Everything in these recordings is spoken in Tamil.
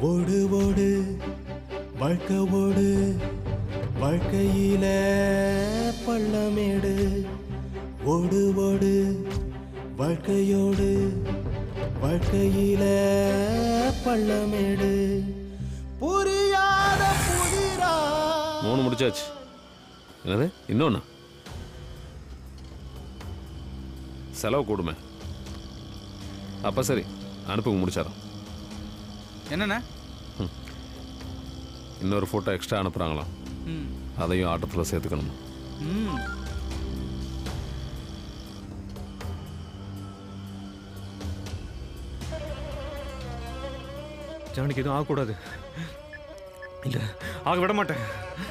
ஓடு ஓடு வாழ்க்கை ஓடு வாழ்க்கையில பள்ளமேடு ஓடு ஓடு வாழ்க்கையோடு வாழ்க்கையில பள்ளமேடு புரியாத புதிரா மூணு முடிச்சாச்சு என்னது இன்னொன்று செலவு கூடுமே அப்போ சரி அனுப்புங்க முடிச்சாரோம் என்னண்ணா இன்னொரு ஃபோட்டோ எக்ஸ்ட்ரா அனுப்புகிறாங்களாம் ம் அதையும் ஆட்டத்தில் சேர்த்துக்கணும் ம் ஜானுக்கு எதுவும் ஆகக்கூடாது இல்ல ஆக விட மாட்டேன்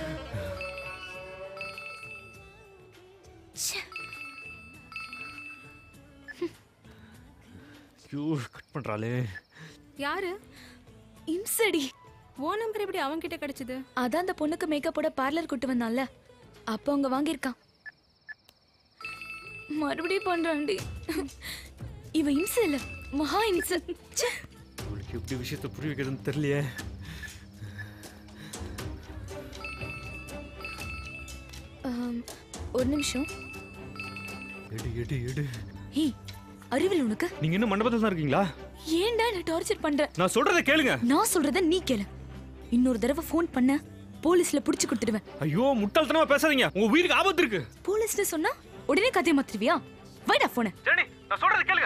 ஐயோ கட் பண்றாளே யாரு இம்சடி ஓ நம்பர் எப்படி அவன்கிட்ட கிடைச்சது அதான் அந்த பொண்ணுக்கு மேக்கப் போட பார்லர் கூட்டு வந்தான்ல அப்போ அவங்க வாங்கியிருக்கான் மறுபடியும் பண்றான்டி இவ இம்ச இல்ல மகா இம்ச ச்சே. உங்களுக்கு எப்படி விஷயத்தை புரிய வைக்கிறதுன்னு தெரியலையே ஆம், ஒரு நிமிஷம் எடு எடு எடு ஹே அறிவில் உனக்கு நீங்க இன்னும் மண்டபத்தில் தான் இருக்கீங்களா ஏன்டா என்ன டார்ச்சர் பண்ற நான் சொல்றதை கேளுங்க நான் சொல்றத நீ கேளு இன்னொரு தடவை ஃபோன் பண்ண போலீஸ்ல புடிச்சு கொடுத்துடுவேன் ஐயோ முட்டாள்தனமா பேசாதீங்க உங்க உயிருக்கு ஆபத்து இருக்கு போலீஸ்னு சொன்னா உடனே கதையை மாத்திருவியா வைடா போன ஜெனி நான் சொல்றதை கேளுங்க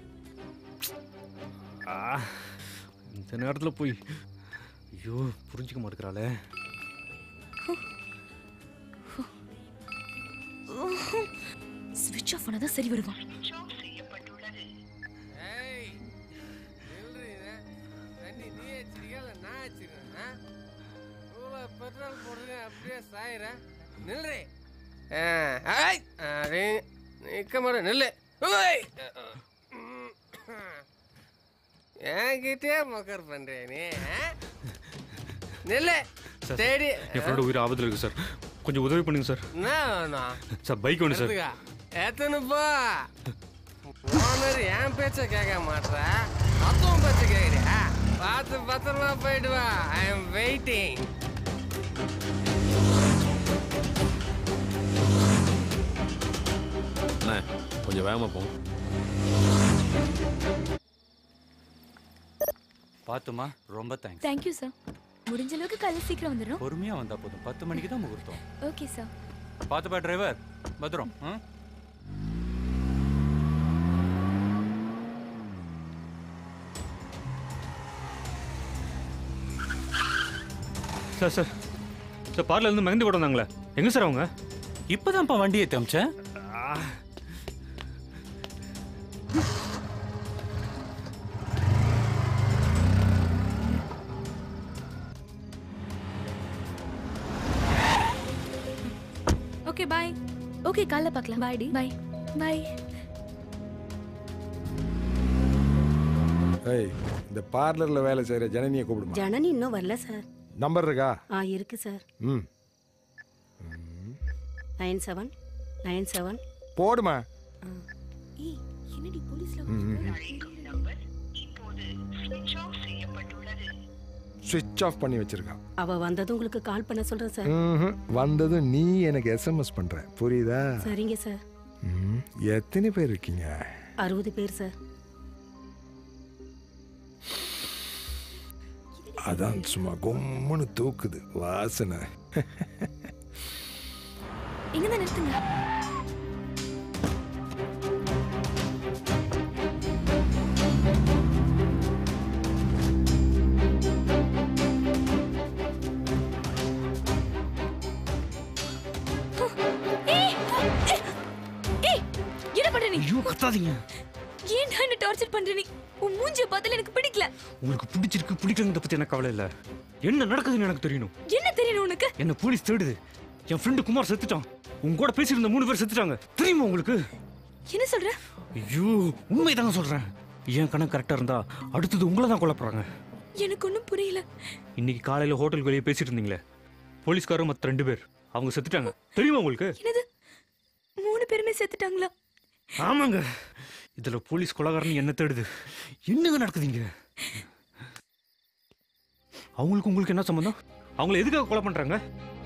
ஆ, இந்த நேரத்துல போய் ஐயோ புரிஞ்சுக்க மாட்டேங்கிறாளே ஸ்விட்ச் ஆஃப் பண்ணாதான் சரி வருவான் வண்டி நீ வச்சிருக்கியா இல்லை நான் வச்சிருக்கேன் இவ்வளோ பெட்ரோல் போடுங்க அப்படியே சாயிறேன் நில்றே அரே நிற்க மாட்டேன் நில்லு ஓய் என்கிட்டே மொக்கர் பண்றே நீ ஆ? நில்லு சார், தேடி என் ஃப்ரெண்ட் உயிர் ஆபத்துல இருக்கு சார் கொஞ்சம் உதவி பண்ணுங்க சார் என்ன வேணும் சார் பைக் வேணும் சார் எடுத்துக்கா. எத்தனை போ ஓனர் என் பேச்ச கேட்க மாட்டா மத்தவன் பேச்ச கேக்குறியா பார்த்து பத்திரமா போயிட்டு வா ஐ எம் வெயிட்டிங் அண்ணே கொஞ்சம் வேகமாக போங்க பார்த்துமா ரொம்ப தேங்க்ஸ் தேங்க்யூ சார் முடிஞ்ச அளவுக்கு காலையில் சீக்கிரம் வந்துடும் பொறுமையா வந்தா போதும் பத்து மணிக்கு தான் முகூர்த்தம் ஓகே சார் பார்த்துப்பா டிரைவர் பத்திரம் ம் சார் சார் சார் பார்லர் இருந்து மெகந்தி கூட வந்தாங்களே எங்க சார் அவங்க இப்போதான்ப்பா வண்டியை தமிச்சேன் ஓகே பாய் ஓகே காலைல பார்க்கலாம் பாய் டி பாய் பாய் ஏய் இந்த பார்லர்ல வேலை செய்யற ஜனனியை கூப்பிடுமா ஜனனி இன்னும் வரல சார் நம்பர் இருக்கா ஆ இருக்கு சார் ம் நைன் செவன் நைன் செவன் போடுமா ஏய் என்னடி போலீஸ்ல சுவிட்ச் ஆஃப் பண்ணி வச்சிருக்கான் அவ வந்ததும் உங்களுக்கு கால் பண்ண சொல்றேன் சார் ம்ஹும். வந்ததும் நீ எனக்கு எஸ்எம்எஸ் பண்ற புரியுதா சரிங்க சார் ம். எத்தனை பேர் இருக்கீங்க அறுபது பேர் சார் அதான் சும்மா கும்முன்னு தூக்குது வாசனை இங்க தான் நிறுத்துங்க ஏய், ஏய், ஏய், என்ன பண்ற நீ ஐயோ கத்தாதீங்க ஏன்டா என்ன டார்ச்சர் பண்ற நீ உன் மூஞ்சிய பார்த்தால எனக்கு பிடிக்கல உங்களுக்கு பிடிச்சிருக்கு பிடிக்கலங்கிறத பத்தி எனக்கு கவலை இல்ல என்ன நடக்குதுன்னு எனக்கு தெரியணும் என்ன தெரியணும் உனக்கு என்ன போலீஸ் தேடுது என் ஃப்ரெண்டு குமார் செத்துட்டான் உங்க கூட பேசியிருந்த மூணு பேர் செத்துட்டாங்க தெரியுமா உங்களுக்கு என்ன சொல்ற ஐயோ உண்மைதாங்க சொல்றேன் என் கணக்கு கரெக்டா இருந்தா அடுத்தது உங்களை தான் கொல்ல போறாங்க எனக்கு ஒன்றும் புரியல இன்னைக்கு காலையில ஹோட்டலுக்கு வெளியே பேசிட்டு இருந்தீங்களே போலீஸ்காரர் மத்த ரெண்டு பேர் அவங்க செத்துட்டாங்க தெரியுமா உங்களுக்கு என்னது மூணு பேருமே செத்துட்டாங்களா ஆமாங்க இதுல போலீஸ் கொலகாரன் என்ன தேடுது என்னங்க நடக்குதுங்க அவங்களுக்கு உங்களுக்கு என்ன சம்மந்தம் அவங்கள எதுக்காக கொலை பண்றாங்க